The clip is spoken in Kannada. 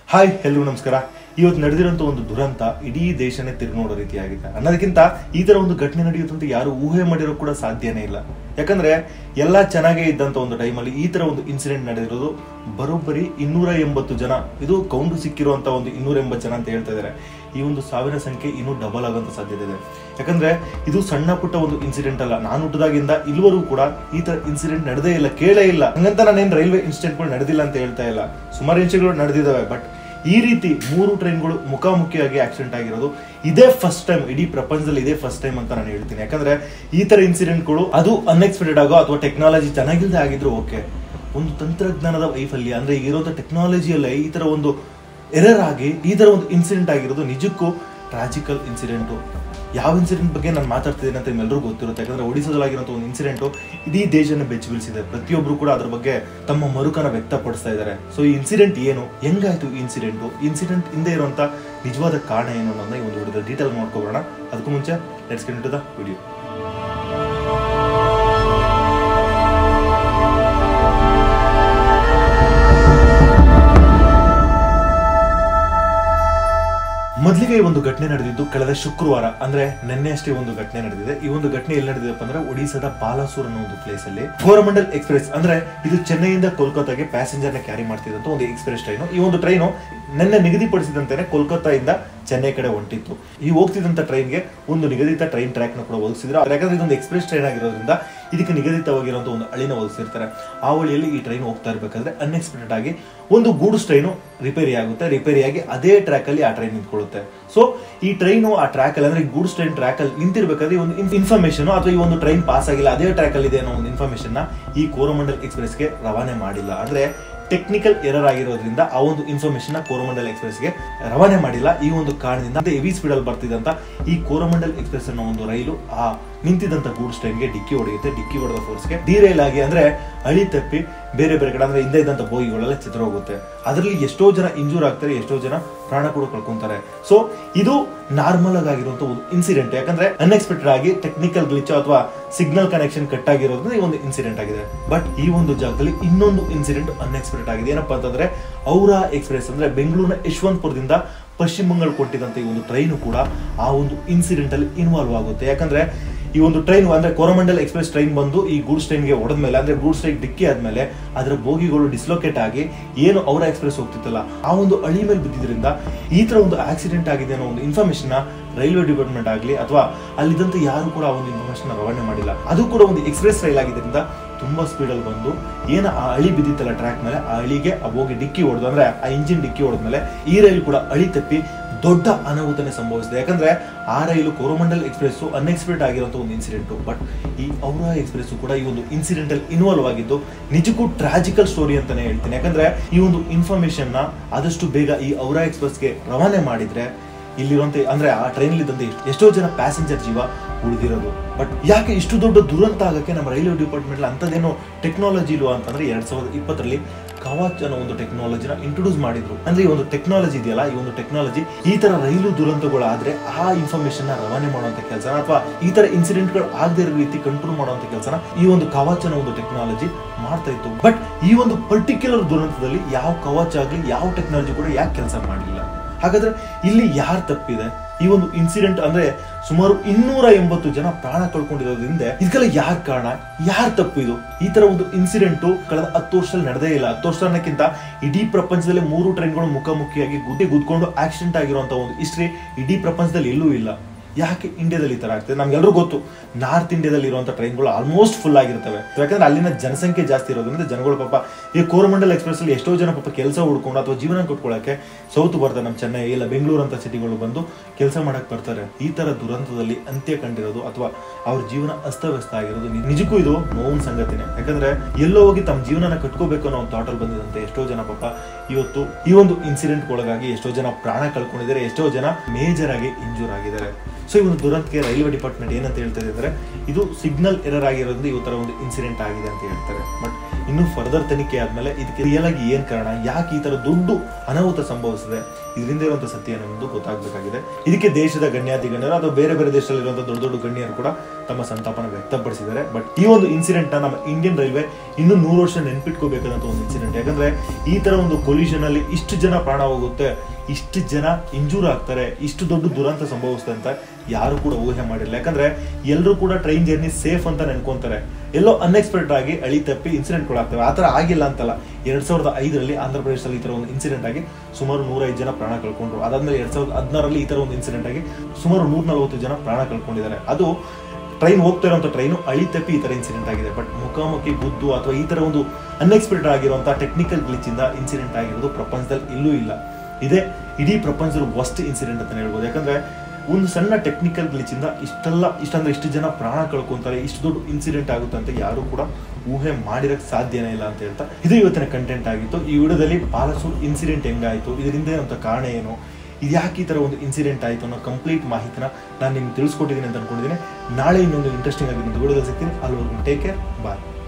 ಹಾಯ್ ಎಲ್ರಿಗೂ ನಮಸ್ಕಾರ ಇವತ್ತು ನಡೆದಿರುವಂತ ಒಂದು ದುರಂತ ಇಡೀ ದೇಶನೇ ತಿರುಗಿ ನೋಡೋ ರೀತಿಯಾಗಿದೆ ಅನ್ನೋದಕ್ಕಿಂತ ಈ ತರ ಒಂದು ಘಟನೆ ನಡೆಯುತ್ತಂತ ಯಾರು ಊಹೆ ಮಾಡಿರೋ ಕೂಡ ಸಾಧ್ಯನೇ ಇಲ್ಲ ಯಾಕಂದ್ರೆ ಎಲ್ಲ ಚೆನ್ನಾಗೇ ಇದ್ದಂತ ಒಂದು ಟೈಮಲ್ಲಿ ಈ ತರ ಒಂದು ಇನ್ಸಿಡೆಂಟ್ ನಡೆದಿರೋದು ಬರೋಬ್ಬರಿ ಇನ್ನೂರ ಎಂಬತ್ತು ಜನ ಇದು ಕೌಂಟು ಸಿಕ್ಕಿರುವಂತ ಒಂದು ಇನ್ನೂರ ಎಂಬತ್ತು ಜನ ಅಂತ ಹೇಳ್ತಾ ಇದ್ದಾರೆ ಈ ಒಂದು ಸಾವಿನ ಸಂಖ್ಯೆ ಇನ್ನೂ ಡಬಲ್ ಆಗುವಂತ ಸಾಧ್ಯತೆ ಇದೆ ಯಾಕಂದ್ರೆ ಇದು ಸಣ್ಣ ಪುಟ್ಟ ಒಂದು ಇನ್ಸಿಡೆಂಟ್ ಅಲ್ಲ ನಾನು ಹುಟ್ಟಿದಾಗಿಂದ ಇಲ್ಲಿವರೆಗೂ ಕೂಡ ಈ ತರ ಇನ್ಸಿಡೆಂಟ್ ನಡೆದೇ ಇಲ್ಲ ಕೇಳೇ ಇಲ್ಲ ಹಂಗಂತ ನಾನೇನ್ ರೈಲ್ವೆ ಇನ್ಸಿಡೆಂಟ್ಗಳು ನಡೆದಿಲ್ಲ ಅಂತ ಹೇಳ್ತಾ ಇಲ್ಲ ಸುಮಾರು ಇನ್ಸಿಡೆಂಟ್ಗಳು ನಡೆದಿದ್ದಾವೆ ಬಟ್ ಈ ರೀತಿ ಮೂರು ಟ್ರೈನ್ಗಳು ಮುಖಾಮುಖಿಯಾಗಿ ಆಕ್ಸಿಡೆಂಟ್ ಆಗಿರೋದು ಇದೇ ಫಸ್ಟ್ ಟೈಮ್ ಇಡೀ ಪ್ರಪಂಚದಲ್ಲಿ ಇದೇ ಫಸ್ಟ್ ಟೈಮ್ ಅಂತ ನಾನು ಹೇಳ್ತೀನಿ ಯಾಕಂದ್ರೆ ಈ ತರ ಇನ್ಸಿಡೆಂಟ್ಗಳು ಅದು ಅನ್ಎಕ್ಸ್ಪೆಕ್ಟೆಡ್ ಆಗೋ ಅಥವಾ ಟೆಕ್ನಾಲಜಿ ಚೆನ್ನಾಗಿಲ್ಲದೆ ಆಗಿದ್ರು ಓಕೆ ಒಂದು ತಂತ್ರಜ್ಞಾನದ ವೈಫಲ್ಯ ಅಂದ್ರೆ ಇರೋದ ಟೆಕ್ನಾಲಜಿಯಲ್ಲೇ ಈ ತರ ಒಂದು ಎರರ್ ಆಗಿ ಈ ತರ ಒಂದು ಇನ್ಸಿಡೆಂಟ್ ಆಗಿರೋದು ನಿಜಕ್ಕೂ ಟ್ರಾಜಿಕಲ್ ಇನ್ಸಿಡೆಂಟು ಯಾವ ಇನ್ಸಿಡೆಂಟ್ ಬಗ್ಗೆ ನಾನು ಮಾತಾಡ್ತಿದ್ದೀನಿ ಅಂತ ನಿಮ್ಮೆಲ್ಲರಿಗೂ ಗೊತ್ತಿರುತ್ತೆ ಯಾಕಂದ್ರೆ ಒಡಿಸಾದಲ್ಲಾಗಿರೋ ಒಂದು ಇನ್ಸಿಡೆಂಟು ಇಡೀ ದೇಶನ ಬೆಚ್ಚ ಬೀಳಿಸಿದೆ ಪ್ರತಿಯೊಬ್ರು ಕೂಡ ಅದ್ರ ಬಗ್ಗೆ ತಮ್ಮ ಮರುಕನ ವ್ಯಕ್ತಪಡಿಸ್ತಾ ಇದ್ದಾರೆ ಸೊ ಈ ಇನ್ಸಿಡೆಂಟ್ ಏನು ಹೆಂಗಾಯ್ತು ಈ ಇನ್ಸಿಡೆಂಟು ಇನ್ಸಿಡೆಂಟ್ ಹಿಂದೆ ಇರುವಂತ ನಿಜವಾದ ಕಾರಣ ಏನು ಅನ್ನೋದನ್ನ ಈ ಒಂದು ವಿಡಿಯೋದ ಡೀಟೇಲ್ ಮಾಡ್ಕೊಬೋಣ ಅದಕ್ಕೂ ಮುಂಚೆ let's get to the video ಮೊದಲಿಗೆ ಈ ಒಂದು ಘಟನೆ ನಡೆದಿದ್ದು ಕಳೆದ ಶುಕ್ರವಾರ ಅಂದ್ರೆ ನಿನ್ನೆ ಅಷ್ಟೇ ಒಂದು ಘಟನೆ ನಡೆದಿದೆ ಈ ಒಂದು ಘಟನೆ ಎಲ್ಲಿ ನಡೆದಿದೆಪ್ಪ ಅಂದ್ರೆ ಒಡಿಸಾದ ಬಾಲಾಸೂರ್ ಅನ್ನೋ ಒಂದು ಪ್ಲೇಸ್ ಅಲ್ಲಿ ಕೋರಮಂಡಲ್ ಎಕ್ಸ್ಪ್ರೆಸ್ ಅಂದ್ರೆ ಇದು ಚೆನ್ನೈಯಿಂದ ಕೋಲ್ಕತ್ತಾಗೆ ಪ್ಯಾಸೆಂಜರ್ ನ ಕ್ಯಾರಿ ಮಾಡ್ತಿದ್ದಂತ ಒಂದು ಎಕ್ಸ್ಪ್ರೆಸ್ ಟ್ರೈನು ಈ ಒಂದು ಟ್ರೈನು ನಿನ್ನೆ ನಿಗದಿಪಡಿಸಿದಂತೆನೆ ಕೋಲ್ಕತ್ತಾದಿಂದ ಚೆನ್ನೈ ಕಡೆ ಹೊಂಟಿತ್ತು ಈ ಹೋಗ್ತಿದ್ದಂತ ಟ್ರೈನ್ಗೆ ಒಂದು ನಿಗದಿತ ಟ್ರೈನ್ ಟ್ರ್ಯಾಕ್ ನ ಕೂಡ ಒದಗಿಸಿದ್ರು ಯಾಕಂದ್ರೆ ಇದೊಂದು ಎಕ್ಸ್ಪ್ರೆಸ್ ಟ್ರೈನ್ ಆಗಿರೋದ್ರಿಂದ ಇದಕ್ಕೆ ನಿಗದಿತವಾಗಿರುವಂತ ಒಂದು ಹಳಿನ ಒದಗಿಸಿರ್ತಾರೆ ಆ ಹಳಿಯಲ್ಲಿ ಈ ಟ್ರೈನ್ ಹೋಗ್ತಾ ಇರಬೇಕಾದ್ರೆ ಅನ್ಎಕ್ಸ್ಪೆಕ್ಟೆಡ್ ಆಗಿ ಒಂದು ಗೂಡ್ಸ್ ಟ್ರೈನು ರಿಪೇರಿ ಆಗುತ್ತೆ ರಿಪೇರಿಯಾಗಿ ಅದೇ ಟ್ರ್ಯಾಕ್ ಅಲ್ಲಿ ಆ ಟ್ರೈನ್ ನಿಂತ್ಕೊಳ್ಳುತ್ತೆ ಸೊ ಈ ಟ್ರೈನು ಆ ಟ್ರ್ಯಾಕ್ ಅಲ್ಲಿ ಅಂದ್ರೆ ಗೂಡ್ಸ್ ಟ್ರೈನ್ ಟ್ರ್ಯಾಕ್ ಅಲ್ಲಿ ನಿಂತಿರ್ಬೇಕಾದ್ರೆ ಈ ಒಂದು ಇನ್ಫಾರ್ಮೇಶನ್ ಅಥವಾ ಈ ಒಂದು ಟ್ರೈನ್ ಪಾಸ್ ಆಗಿಲ್ಲ ಅದೇ ಟ್ರ್ಯಾಕ್ ಅಲ್ಲಿ ಇದೆ ಅನ್ನೋ ಒಂದು ಇನ್ಫಾರ್ಮೇಶನ್ ನ ಈ ಕೋರಮಂಡಲ್ ಎಕ್ಸ್ಪ್ರೆಸ್ ಗೆ ರವಾನೆ ಮಾಡಿಲ್ಲ ಅಂದ್ರೆ ಟೆಕ್ನಿಕಲ್ ಎರರ್ ಆಗಿರೋದ್ರಿಂದ ಆ ಒಂದು ಇನ್ಫಾರ್ಮೇಶನ್ ನ ಕೋರಮಂಡಲ್ ಎಕ್ಸ್ಪ್ರೆಸ್ ಗೆ ರವಾನೆ ಮಾಡಿಲ್ಲ ಈ ಒಂದು ಕಾರಣದಿಂದ ಹೆವಿ ಸ್ಪೀಡ್ ಅಲ್ಲಿ ಬರ್ತಿದ್ದಂತ ಈ ಕೋರಮಂಡಲ್ ಎಕ್ಸ್ಪ್ರೆಸ್ ಅನ್ನೋ ಒಂದು ರೈಲು ಆ ನಿಂತಿದ್ದಂತ ಗೂಡ್ಸ್ ಟ್ರೈನ್ ಗೆ ಡಿಕ್ಕಿ ಹೊಡೆಯುತ್ತೆ ಡಿಕ್ಕಿ ಹೊಡೆದ ಫೋರ್ಸ್ ಗೆ ಡಿರೈಲ್ ಆಗಿ ಅಂದ್ರೆ ಅಳಿ ತಪ್ಪಿ ಬೇರೆ ಬೇರೆ ಕಡೆ ಅಂದ್ರೆ ಹಿಂದೆ ಇದ್ದಂತ ಬೋಗಿಗಳೆಲ್ಲ ಚಿತ್ರ ಹೋಗುತ್ತೆ ಅದರಲ್ಲಿ ಎಷ್ಟೋ ಜನ ಇಂಜೂರ್ ಆಗ್ತಾರೆ ಎಷ್ಟೋ ಜನ ಪ್ರಾಣ ಕೂಡ ಕಳ್ಕೊಂತಾರೆ ಸೊ ಇದು ನಾರ್ಮಲ್ ಆಗಿರುವಂತ ಒಂದು ಇನ್ಸಿಡೆಂಟ್ ಯಾಕಂದ್ರೆ ಅನ್ಎಕ್ಸ್ಪೆಕ್ಟೆಡ್ ಆಗಿ ಟೆಕ್ನಿಕಲ್ ಗ್ಲಿಚ್ ಅಥವಾ ಸಿಗ್ನಲ್ ಕನೆಕ್ಷನ್ ಕಟ್ ಆಗಿರೋದ್ರಿಂದ ಈ ಒಂದು ಇನ್ಸಿಡೆಂಟ್ ಆಗಿದೆ ಬಟ್ ಈ ಒಂದು ಜಾಗದಲ್ಲಿ ಇನ್ನೊಂದು ಇನ್ಸಿಡೆಂಟ್ ಅನ್ಎಕ್ಸ್ಪೆಕ್ಟೆಡ್ ಆಗಿದೆ ಏನಪ್ಪಾ ಅಂತಂದ್ರೆ ಔರಾ ಎಕ್ಸ್ಪ್ರೆಸ್ ಅಂದ್ರೆ ಬೆಂಗಳೂರಿನ ಯಶವಂತಪುರದಿಂದ ಪಶ್ಚಿಮ ಬಂಗಾಳ ಕೊಟ್ಟಿದ್ದಂತ ಈ ಒಂದು ಟ್ರೈನು ಕೂಡ ಆ ಒಂದು ಇನ್ಸಿಡೆಂಟ್ ಅಲ್ಲಿ ಇನ್ವಾಲ್ವ್ ಆಗುತ್ತೆ ಯಾಕಂದ್ರೆ ಈ ಒಂದು ಟ್ರೈನ್ ಅಂದ್ರೆ ಕೋರಮಂಡಲ್ ಎಕ್ಸ್ಪ್ರೆಸ್ ಟ್ರೈನ್ ಬಂದು ಈ ಗೂಡ್ಸ್ ಟ್ರೈನ್ಗೆ ಹೊಡೆದ್ಮೇಲೆ ಅಂದ್ರೆ ಗೂಡ್ಸ್ ಟ್ರೈನ್ ಡಿಕ್ಕಿ ಆದ್ಮೇಲೆ ಅದರ ಬೋಗಿಗಳು ಡಿಸ್ಲೊಕೇಟ್ ಆಗಿ ಏನು ಅವರ ಎಕ್ಸ್ಪ್ರೆಸ್ ಹೋಗ್ತಿತ್ತಲ್ಲ ಆ ಒಂದು ಅಳಿ ಮೇಲೆ ಬಿದ್ದಿದ್ರಿಂದ ಈ ತರ ಒಂದು ಆಕ್ಸಿಡೆಂಟ್ ಆಗಿದೆ ಅನ್ನೋ ಒಂದು ಇನ್ಫಾರ್ಮೇಶನ್ ರೈಲ್ವೆ ಡಿಪಾರ್ಟ್ಮೆಂಟ್ ಆಗಲಿ ಅಥವಾ ಅಲ್ಲಿದ್ದಂತ ಯಾರು ಕೂಡ ಆ ಒಂದು ಇನ್ಫಾರ್ಮೇಶನ್ ರವಾನೆ ಮಾಡಿಲ್ಲ ಅದು ಕೂಡ ಒಂದು ಎಕ್ಸ್ಪ್ರೆಸ್ ರೈಲ್ ಆಗಿದ್ದರಿಂದ ತುಂಬಾ ಸ್ಪೀಡ್ ಅಲ್ಲಿ ಬಂದು ಏನ ಆ ಅಳಿ ಬಿದ್ದಿತ್ತಲ್ಲ ಟ್ರ್ಯಾಕ್ ಮೇಲೆ ಆ ಅಳಿಗೆ ಆ ಹೋಗಿ ಡಿಕ್ಕಿ ಹೊಡೆದು ಅಂದ್ರೆ ಆ ಇಂಜಿನ್ ಡಿಕ್ಕಿ ಹೊಡೆದ್ಮೇಲೆ ಈ ರೈಲು ಕೂಡ ಅಳಿ ತಪ್ಪಿ ದೊಡ್ಡ ಅನಾಹುತನೆ ಸಂಭವಿಸಿದೆ ಯಾಕಂದ್ರೆ ಆ ರೈಲು ಕೋರಮಂಡಲ್ ಎಕ್ಸ್ಪ್ರೆಸ್ ಅನ್ಎಕ್ಸ್ಪೆಕ್ಟೆಡ್ ಆಗಿರುವಂತ ಒಂದು ಇನ್ಸಿಡೆಂಟ್ ಬಟ್ ಈ ಔರಾ ಎಕ್ಸ್ಪ್ರೆಸ್ ಕೂಡ ಈ ಒಂದು ಇನ್ಸಿಡೆಂಟ್ ಅಲ್ಲಿ ಇನ್ವಾಲ್ವ್ ಆಗಿದ್ದು ನಿಜಕ್ಕೂ ಟ್ರಾಜಿಕಲ್ ಸ್ಟೋರಿ ಅಂತಾನೆ ಹೇಳ್ತೀನಿ ಯಾಕಂದ್ರೆ ಈ ಒಂದು ಇನ್ಫಾರ್ಮೇಶನ್ ನ ಆದಷ್ಟು ಬೇಗ ಈ ಔರಾ ಎಕ್ಸ್ಪ್ರೆಸ್ಗೆ ರವಾನೆ ಮಾಡಿದ್ರೆ ಇಲ್ಲಿರುವಂತ ಅಂದ್ರೆ ಆ ಟ್ರೈನ್ ಇದ್ದಂತೆ ಎಷ್ಟೋ ಜನ ಪ್ಯಾಸೆಂಜರ್ ಜೀವ ಉಳಿದಿರೋದು ಬಟ್ ಯಾಕೆ ಇಷ್ಟು ದೊಡ್ಡ ದುರಂತ ಆಗಕ್ಕೆ ನಮ್ಮ ರೈಲ್ವೆ ಡಿಪಾರ್ಟ್ಮೆಂಟ್ ಅಂತದೇನೋ ಟೆಕ್ನಾಲಜಿ ಇಲ್ವಾ ಅಂತಂದ್ರೆ ಎರಡ್ ಸಾವಿರದ ಇಪ್ಪತ್ತರಲ್ಲಿ ಕವಾಚ್ ಅನ್ನೋ ಒಂದು ಟೆಕ್ನಾಲಜಿನ ಇಂಟ್ರೊಡ್ಯೂಸ್ ಮಾಡಿದ್ರು ಅಂದ್ರೆ ಈ ಒಂದು ಟೆಕ್ನಾಲಜಿ ಇದೆಯಲ್ಲ ಈ ಒಂದು ಟೆಕ್ನಾಲಜಿ ಈ ತರ ರೈಲು ದುರಂತಗಳಾದ್ರೆ ಆ ಇನ್ಫಾರ್ಮೇಶನ್ ನ ರವಾನೆ ಮಾಡುವಂತ ಕೆಲಸನ ಅಥವಾ ಈ ತರ ಇನ್ಸಿಡೆಂಟ್ ಗಳು ಆಗದೇ ಇರೋ ರೀತಿ ಕಂಟ್ರೋಲ್ ಮಾಡುವಂತ ಕೆಲಸನ ಈ ಒಂದು ಕವಾಚ್ ಅನ್ನೋ ಒಂದು ಟೆಕ್ನಾಲಜಿ ಮಾಡ್ತಾ ಇತ್ತು ಬಟ್ ಈ ಒಂದು ಪರ್ಟಿಕ್ಯುಲರ್ ದುರಂತದಲ್ಲಿ ಯಾವ ಕವಾಚ್ ಆಗ್ಲಿ ಯಾವ ಟೆಕ್ನಾಲಜಿ ಕೂಡ ಯಾಕೆ ಕೆಲಸ ಮಾಡಲಿಲ್ಲ ಹಾಗಾದ್ರೆ ಇಲ್ಲಿ ಯಾರು ತಪ್ಪಿದೆ ಈ ಒಂದು ಇನ್ಸಿಡೆಂಟ್ ಅಂದ್ರೆ ಸುಮಾರು ಇನ್ನೂರ ಎಂಬತ್ತು ಜನ ಪ್ರಾಣ ಕಳ್ಕೊಂಡಿರೋದ್ರಿಂದ ಇದಕ್ಕೆಲ್ಲ ಯಾರ ಕಾರಣ ಯಾರ್ ತಪ್ಪಿದು ಈ ತರ ಒಂದು ಇನ್ಸಿಡೆಂಟ್ ಕಳೆದ ಹತ್ತು ವರ್ಷದಲ್ಲಿ ನಡೆದೇ ಇಲ್ಲ ಹತ್ತು ವರ್ಷ ಅನ್ನಕ್ಕಿಂತ ಇಡೀ ಪ್ರಪಂಚದಲ್ಲಿ ಮೂರು ಟ್ರೈನ್ಗಳು ಮುಖಾಮುಖಿಯಾಗಿ ಗುಡ್ಡೆ ಗುದ್ಕೊಂಡು ಆಕ್ಸಿಡೆಂಟ್ ಆಗಿರುವಂತ ಒಂದು ಹಿಸ್ಟ್ರಿ ಇಡೀ ಪ್ರಪಂಚದಲ್ಲಿ ಎಲ್ಲೂ ಇಲ್ಲ ಯಾಕೆ ಇಂಡಿಯಾದಲ್ಲಿ ಈ ತರ ಆಗ್ತದೆ ನಮ್ಗೆಲ್ಲರೂ ಗೊತ್ತು ನಾರ್ತ್ ಇಂಡಿಯಾದಲ್ಲಿ ಇರುವಂತ ಟ್ರೈನ್ಗಳು ಆಲ್ಮೋಸ್ಟ್ ಫುಲ್ ಆಗಿರ್ತವೆ ಯಾಕಂದ್ರೆ ಅಲ್ಲಿನ ಜನಸಂಖ್ಯೆ ಜಾಸ್ತಿ ಇರೋದ್ರಿಂದ ಜನಗಳು ಪಾಪ ಈ ಕೋರಮಂಡಲ್ ಎಕ್ಸ್ಪ್ರೆಸ್ ಅಲ್ಲಿ ಎಷ್ಟೋ ಜನ ಪಾಪ ಕೆಲಸ ಹುಡ್ಕೊಂಡು ಅಥವಾ ಜೀವನ ಕಟ್ಕೊಳ್ಳಕ್ಕೆ ಸೌತ್ ಬರ್ತಾರೆ ನಮ್ಮ ಚೆನ್ನೈ ಇಲ್ಲ ಬೆಂಗಳೂರು ಅಂತ ಸಿಟಿಗಳು ಬಂದು ಕೆಲಸ ಮಾಡಕ್ ಬರ್ತಾರೆ ಈ ತರ ದುರಂತದಲ್ಲಿ ಅಂತ್ಯ ಕಂಡಿರೋದು ಅಥವಾ ಅವ್ರ ಜೀವನ ಅಸ್ತವ್ಯಸ್ತ ಆಗಿರೋದು ನಿ- ನಿಜಕ್ಕೂ ಇದು ನೋವಿನ ಸಂಗತಿನೇ ಯಾಕಂದ್ರೆ ಎಲ್ಲೋ ಹೋಗಿ ತಮ್ಮ ಜೀವನನ ಕಟ್ಕೋಬೇಕು ಅನ್ನೋ ಒಂದು ಥಾಟಲ್ಲಿ ಬಂದಿದಂತೆ ಎಷ್ಟೋ ಜನ ಪಾಪ ಇವತ್ತು ಈ ಒಂದು ಇನ್ಸಿಡೆಂಟ್ ಒಳಗಾಗಿ ಎಷ್ಟೋ ಜನ ಪ್ರಾಣ ಕಳ್ಕೊಂಡಿದ್ದಾರೆ ಎಷ್ಟೋ ಜನ ಮೇಜರ್ ಆಗಿ ಇಂಜೂರ್ ಆಗಿದ್ದಾರೆ ಸೊ ಈ ಒಂದು ದುರಂತಕ್ಕೆ ರೈಲ್ವೆ ಡಿಪಾರ್ಟ್ಮೆಂಟ್ ಏನಂತ ಹೇಳ್ತಾ ಇದೆ ಅಂದ್ರೆ ಇದು ಸಿಗ್ನಲ್ ಎರರ್ ಆಗಿರೋದ್ರಿಂದ ಈ ತರ ಒಂದು ಇನ್ಸಿಡೆಂಟ್ ಆಗಿದೆ ಅಂತ ಹೇಳ್ತಾರೆ ಬಟ್ ಇನ್ನು ಫರ್ದರ್ ತನಿಖೆ ಆದ್ಮೇಲೆ ಇದಕ್ಕೆ ರಿಯಲ್ ಆಗಿ ಏನ್ ಕಾರಣ ಯಾಕೆ ಈ ತರ ದೊಡ್ಡ ಅನಾಹುತ ಸಂಭವಿಸಿದೆ ಇದರಿಂದ ಇರುವಂತ ಸತ್ಯ ಅನ್ನೋದು ಗೊತ್ತಾಗಬೇಕಾಗಿದೆ ಇದಕ್ಕೆ ದೇಶದ ಗಣ್ಯಾತಿ ಗಣ್ಯರು ಅಥವಾ ಬೇರೆ ಬೇರೆ ದೇಶದಲ್ಲಿರುವಂತಹ ದೊಡ್ಡ ದೊಡ್ಡ ಗಣ್ಯರು ಕೂಡ ತಮ್ಮ ಸಂತಾಪನ ವ್ಯಕ್ತಪಡಿಸಿದ್ದಾರೆ ಬಟ್ ಈ ಒಂದು ಇನ್ಸಿಡೆಂಟ್ ನ ನಮ್ಮ ಇಂಡಿಯನ್ ರೈಲ್ವೆ ಇನ್ನು ನೂರು ವರ್ಷ ನೆನ್ಪಿಟ್ಕೋಬೇಕಾದಂತ ಒಂದು ಇನ್ಸಿಡೆಂಟ್ ಯಾಕಂದ್ರೆ ಈ ತರ ಒಂದು ಕೊಲ್ಯೂಷನ್ ಅಲ್ಲಿ ಇಷ್ಟು ಜನ ಪ್ರಾಣ ಹೋಗುತ್ತೆ ಇಷ್ಟು ಜನ ಇಂಜೂರ್ ಆಗ್ತಾರೆ ಇಷ್ಟು ದೊಡ್ಡ ದುರಂತ ಸಂಭವಿಸುತ್ತೆ ಅಂತ ಯಾರು ಕೂಡ ಊಹೆ ಮಾಡಿಲ್ಲ ಯಾಕಂದ್ರೆ ಎಲ್ಲರೂ ಕೂಡ ಟ್ರೈನ್ ಜರ್ನಿ ಸೇಫ್ ಅಂತ ನೆನ್ಕೊಂತಾರೆ ಎಲ್ಲೋ ಅನ್ಎಕ್ಸ್ಪೆಕ್ಟೆಡ್ ಆಗಿ ಅಳಿ ತಪ್ಪಿ ಇನ್ಸಿಡೆಂಟ್ ಆಗ್ತವೆ ಆ ತರ ಆಗಿಲ್ಲ ಅಂತಲ್ಲ ಎರಡ್ ಸಾವಿರದ ಐದರಲ್ಲಿ ಆಂಧ್ರ ಪ್ರದೇಶದಲ್ಲಿ ಈ ತರ ಒಂದು ಇನ್ಸಿಡೆಂಟ್ ಆಗಿ ಸುಮಾರು ನೂರೈದು ಜನ ಪ್ರಾಣ ಕಳ್ಕೊಂಡ್ರು ಅದಾದ್ಮೇಲೆ ಎರಡ್ ಸಾವಿರದ ಹದಿನಾರಲ್ಲಿ ಈ ತರ ಒಂದು ಇನ್ಸಿಡೆಂಟ್ ಆಗಿ ಸುಮಾರು ನೂರ ನಲವತ್ತು ಜನ ಪ್ರಾಣ ಕಳ್ಕೊಂಡಿದ್ದಾರೆ ಅದು ಟ್ರೈನ್ ಹೋಗ್ತಾ ಇರುವಂತ ಟ್ರೈನು ಅಳಿ ತಪ್ಪಿ ಈ ತರ ಇನ್ಸಿಡೆಂಟ್ ಆಗಿದೆ ಬಟ್ ಮುಖಾಮುಖಿ ಬುದ್ದು ಅಥವಾ ಈ ತರ ಒಂದು ಅನ್ಎಕ್ಸ್ಪೆಕ್ಟೆಡ್ ಆಗಿರುವಂತಹ ಟೆಕ್ನಿಕಲ್ ಗ್ಲಿಚ್ ಇಂದ ಇನ್ಸಿಡೆಂಟ್ ಆಗಿರೋದು ಪ್ರಪಂಚದಲ್ಲಿ ಇಲ್ಲೂ ಇಲ್ಲ ಇದೇ ಇಡೀ ಪ್ರಪಂಚದ ವರ್ಸ್ಟ್ ಇನ್ಸಿಡೆಂಟ್ ಅಂತ ಹೇಳ್ಬೋದು ಯಾಕಂದ್ರೆ ಒಂದು ಸಣ್ಣ ಟೆಕ್ನಿಕಲ್ ಗ್ಲಿಚ್ ಇಂದ ಇಷ್ಟೆಲ್ಲ ಇಷ್ಟಂದ್ರೆ ಇಷ್ಟು ಜನ ಪ್ರಾಣ ಕಳ್ಕೊಂತಾರೆ ಇಷ್ಟು ದೊಡ್ಡ ಇನ್ಸಿಡೆಂಟ್ ಆಗುತ್ತೆ ಅಂತ ಯಾರು ಕೂಡ ಊಹೆ ಮಾಡಿರಕ್ ಸಾಧ್ಯನೇ ಇಲ್ಲ ಅಂತ ಹೇಳ್ತಾ ಇದು ಇವತ್ತಿನ ಕಂಟೆಂಟ್ ಆಗಿತ್ತು ಈ ವಿಡಿಯೋದಲ್ಲಿ ಬಾಲಸೂರ್ ಇನ್ಸಿಡೆಂಟ್ ಹೆಂಗಾಯ್ತು ಇದರಿಂದ ಅಂತ ಕಾರಣ ಏನು ಇದು ಯಾಕೆ ಈ ತರ ಒಂದು ಇನ್ಸಿಡೆಂಟ್ ಆಯ್ತು ಅನ್ನೋ ಕಂಪ್ಲೀಟ್ ಮಾಹಿತಿನ ನಾನು ನಿಮ್ಗೆ ತಿಳಿಸ್ಕೊಟ್ಟಿದ್ದೀನಿ ಅಂತ ಅನ್ಕೊಂಡಿದ್ದೀನಿ ನಾಳೆ ಇನ್ನೊಂದು ಇಂಟ್ರೆಸ್ಟಿಂಗ್ ಆಗಿದ್ದು ವಿಡಿಯೋದಲ್ಲಿ ಸಿಗ್ತೀನಿ ಅಲ್ಲಿವರೆಗೂ ಟೇಕ್ ಕೇರ್ ಬಾಯ್